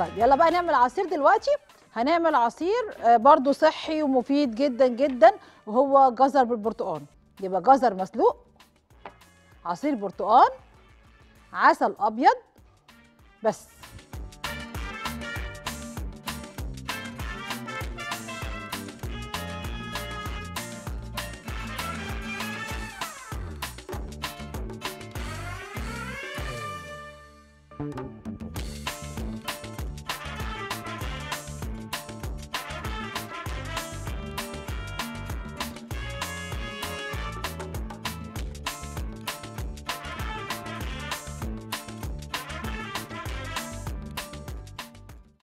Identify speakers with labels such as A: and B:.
A: طيب يلا بقى نعمل عصير دلوقتي هنعمل عصير آه، برضو صحي ومفيد جدا جدا وهو جزر بالبرتقال يبقى جزر مسلوق عصير برتقال عسل ابيض بس